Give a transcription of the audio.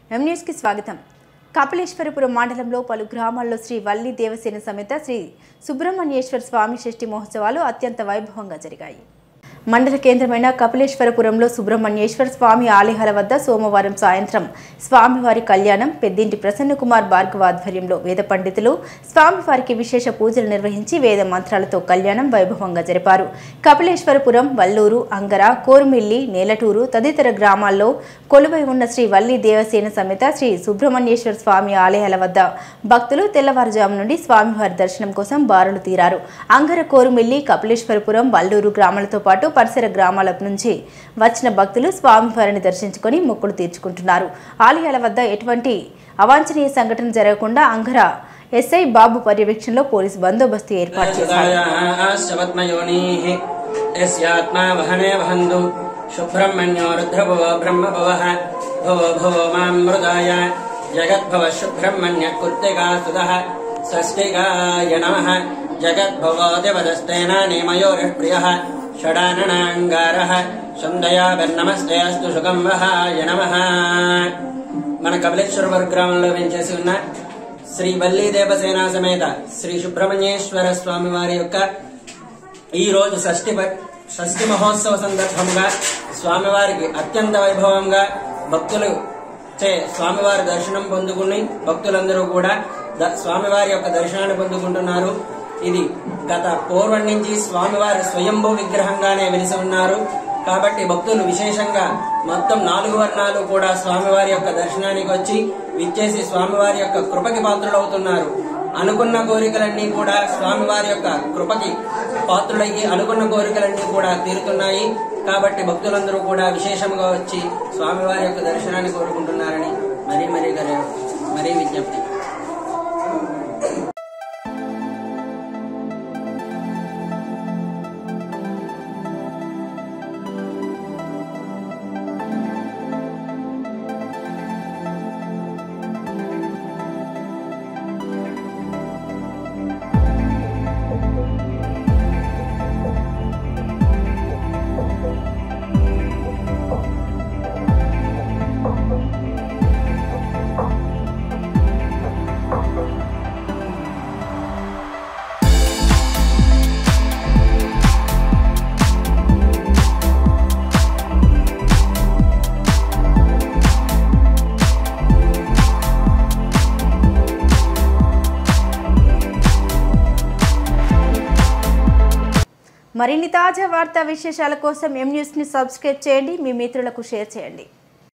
ఎం న్యూస్కి స్వాగతం కపిలేశ్వరపురం మండలంలో పలు గ్రామాల్లో శ్రీ వల్లి దేవసేన సమేత శ్రీ సుబ్రహ్మణ్యేశ్వర స్వామి షష్ఠి మహోత్సవాలు అత్యంత వైభవంగా జరిగాయి మండల కేంద్రమైన కపిలేశ్వరపురంలో సుబ్రహ్మణ్యేశ్వర స్వామి ఆలయాల వద్ద సోమవారం సాయంత్రం స్వామివారి కళ్యాణం పెద్దింటి ప్రసన్నకుమార్ భార్గవ ఆధ్వర్యంలో వేద పండితులు స్వామివారికి విశేష పూజలు నిర్వహించి వేద మంత్రాలతో కళ్యాణం వైభవంగా జరిపారు కపిలేశ్వరపురం వల్లూరు అంగర కోరుమిల్లి నేలటూరు తదితర గ్రామాల్లో కొలువై ఉన్న శ్రీ వల్లి దేవసేన సమేత శ్రీ సుబ్రహ్మణ్యేశ్వర స్వామి ఆలయాల వద్ద భక్తులు తెల్లవారుజాము నుండి స్వామివారి దర్శనం కోసం బారులు తీరారు అంగర కోరుమిల్లి కపిలేశ్వరపురం వల్లూరు గ్రామాలతో పాటు పరిసర గ్రామాల నుంచి వచ్చిన భక్తులు స్వామివారిని దర్శించుకొని మొక్కులు తీర్చుకుంటున్నారు ఆలయాల వద్ద ఎటువంటి అవాంఛనీయ సంఘటన జరగకుండా అంగర ఎస్ఐ బాబు పర్యవేక్షణలో పోలీసు బందోబస్తు ఏర్పాటు చేశారు శవత్మయోనీः యస్యాత్మా వహనే వహन्तు శుభ్రహ్మణ్యో రుద్రభువ బ్రహ్మభువः భువో భువో మాం మృదాయ జగద్భవ శుభ్రహ్మణ్య కుర్తికాస్తుతः షష్ఠికాయ నమः జగద్భవో దివదస్తేన నేమయోరిः ప్రియः షడాననాంగారः సందయాభిర్నమస్తే అస్తు సుఖం వహాయ నమః మన కపిలేశ్వర గ్రామంలో వేంచేసి ఉన్న శ్రీ వల్లీ దేవసేన సమేత శ్రీ సుబ్రహ్మణ్యేశ్వర స్వామి వారి యొక్క ఈ రోజు షష్ఠి ప- షష్ఠి మహోత్సవ సందర్భంగా స్వామివారికి అత్యంత వైభవంగా భక్తులు చే స్వామివారి దర్శనం పొందుకుని భక్తులందరూ కూడా ద- స్వామివారి యొక్క దర్శనాన్ని పొందుకుంటున్నారు ఇది గత పూర్వం నుంచి స్వామివారి స్వయంభూ విగ్రహంగానే వెలిసి ఉన్నారు కాబట్టి భక్తులు విశేషంగా మొత్తం నాలుగు వర్ణాలు కూడా స్వామివారి యొక్క దర్శనానికి వచ్చి విచ్చేసి స్వామివారి యొక్క కృపకి పాత్రులవుతున్నారు అనుకున్న కోరికలన్నీ కూడా స్వామివారి యొక్క కృపకి పాత్రులయ్యి అనుకున్న కోరికలన్నీ కూడా తీరుతున్నాయి కాబట్టి భక్తులందరూ కూడా విశేషంగా వచ్చి స్వామివారి యొక్క దర్శనాన్ని కోరుకుంటున్నారని మరీ మరీ గరే మరీ విజ్ఞప్తి మరిన్ని తాజా వార్తా విశేషాల కోసం ఎం న్యూస్ని సబ్స్క్రైబ్ చేయండి మీ మిత్రులకు షేర్ చేయండి